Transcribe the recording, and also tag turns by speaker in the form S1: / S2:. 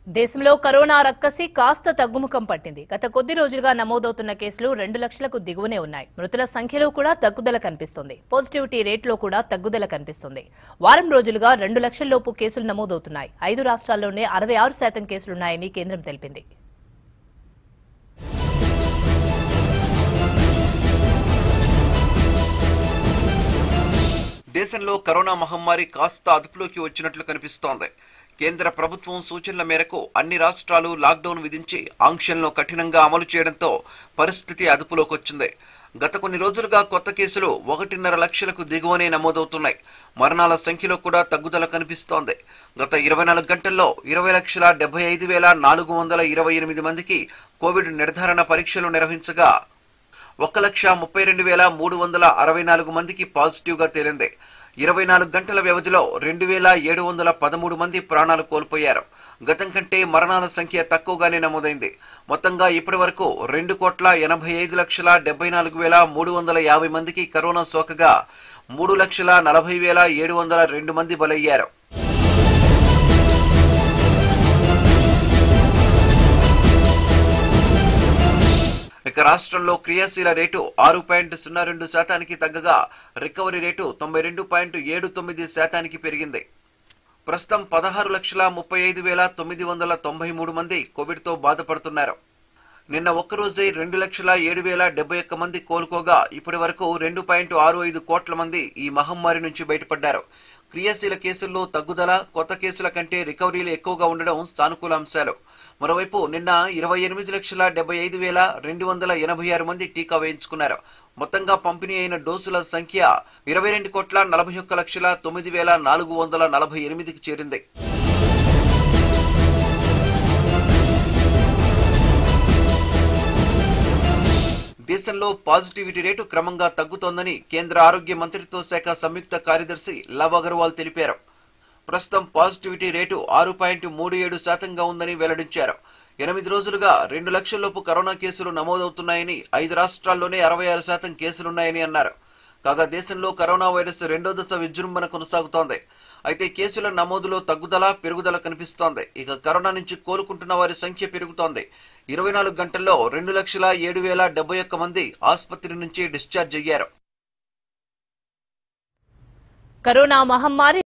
S1: దేశంలో కరోనా రక్కసి కాస్త తగ్గుముఖం పట్టింది గత కొద్ది రోజులుగా నమోదవుతున్న కేసులు రెండు లక్షలకు దిగువనే ఉన్నాయి మృతుల సంఖ్యలో కూడా తగ్గుదల కనిపిస్తుంది పాజిటివిటీ రేట్లో కూడా తగ్గుదల కనిపిస్తుంది వారం రోజులుగా రెండు లక్షల్లోపు కేసులు నమోదవుతున్నాయి ఐదు రాష్ట్రాల్లోనే అరవై ఆరు శాతం కేసులున్నాయని కేంద్రం తెలిపింది
S2: దేశంలో కరోనా మహమ్మారి కాస్త అదుపులోకి వచ్చినట్లు కనిపిస్తోంది కేంద్ర ప్రభుత్వం సూచనల మేరకు అన్ని రాష్ట్రాలు లాక్డౌన్ విధించి ఆంక్షలను కఠినంగా అమలు చేయడంతో పరిస్థితి అదుపులోకి వచ్చింది గత కొన్ని రోజులుగా కొత్త కేసులు ఒకటిన్నర లక్షలకు దిగువనే నమోదవుతున్నాయి మరణాల సంఖ్యలో కూడా తగ్గుదల కనిపిస్తోంది గత ఇరవై నాలుగు గంటల్లో ఇరవై లక్షల డెబ్బై ఐదు వేల నాలుగు వందల ఇరవై ఎనిమిది మందికి కోవిడ్ నిర్ధారణ పరీక్షలు నిర్వహించగా ఒక లక్ష ముప్పై రెండు వేల మూడు వందల అరవై నాలుగు మందికి పాజిటివ్గా తేలింది ఇరవై నాలుగు గంటల వ్యవధిలో రెండు వేల ఏడు వందల పదమూడు మంది ప్రాణాలు కోల్పోయారు గతం కంటే మరణాల సంఖ్య తక్కువగానే నమోదైంది మొత్తంగా ఇప్పటి వరకు రెండు కోట్ల ఎనభై ఐదు లక్షల డెబ్బై నాలుగు వేల మూడు వందల యాభై మందికి కరోనా సోకగా మూడు లక్షల నలభై వేల ఏడు వందల రెండు మంది బలయ్యారు ఇక రాష్ట్రంలో క్రియాశీల రేటు ఆరు పాయింట్ సున్నా రెండు శాతానికి తగ్గగా రికవరీ రేటు తొంభై రెండు పాయింట్ ఏడు తొమ్మిది శాతానికి పెరిగింది ప్రస్తుతం పదహారు లక్షల ముప్పై ఐదు వేల తొమ్మిది వందల తొంభై మూడు మంది కోవిడ్తో బాధపడుతున్నారు నిన్న ఒక్కరోజే రెండు లక్షల ఏడు వేల డెబ్బై ఒక్క మంది కోలుకోగా ఇప్పటి వరకు రెండు పాయింట్ ఆరు ఐదు కోట్ల మంది ఈ మహమ్మారి నుంచి బయటపడ్డారు క్రియాశీల కేసుల్లో తగ్గుదల కొత్త కేసుల కంటే రికవరీలు ఎక్కువగా ఉండడం సానుకూల అంశాలు మరోవైపు నిన్న ఇరవై ఎనిమిది లక్షల డెబ్బై ఐదు వేల రెండు వందల ఎనభై ఆరు మంది టీకా వేయించుకున్నారు మొత్తంగా పంపిణీ అయిన డోసుల సంఖ్య ఇరవై రెండు కోట్ల నలభై ఒక్క లక్షల తొమ్మిది వేల నాలుగు వందల నలభై ఎనిమిదికి చేరింది దేశంలో పాజిటివిటీ రేటు క్రమంగా తగ్గుతోందని కేంద్ర ఆరోగ్య మంత్రిత్వ శాఖ సంయుక్త కార్యదర్శి లవ్ అగర్వాల్ తెలిపారు ప్రస్తుతం పాజిటివిటీ రేటు ఆరు పాయింట్ మూడు ఏడు శాతంగా ఉందని వెల్లడించారు ఎనిమిది రోజులుగా రెండు లక్షల్లోపు కరోనా కేసులు నమోదవుతున్నాయని ఐదు రాష్ట్రాల్లోనే అరవై ఆరు శాతం కేసులున్నాయని అన్నారు కాగా దేశంలో కరోనా వైరస్ రెండో దశ విజృంభణ కొనసాగుతోంది అయితే కేసుల నమోదులో తగ్గుదల పెరుగుదల కనిపిస్తోంది ఇక కరోనా నుంచి కోలుకుంటున్న వారి సంఖ్య పెరుగుతోంది ఇరవై నాలుగు గంటల్లో రెండు లక్షల ఏడు వేల డెబ్బై ఒక్క మంది ఆసుపత్రి నుంచి డిశ్చార్జ్ అయ్యారు
S1: కరోనా మహమ్మారి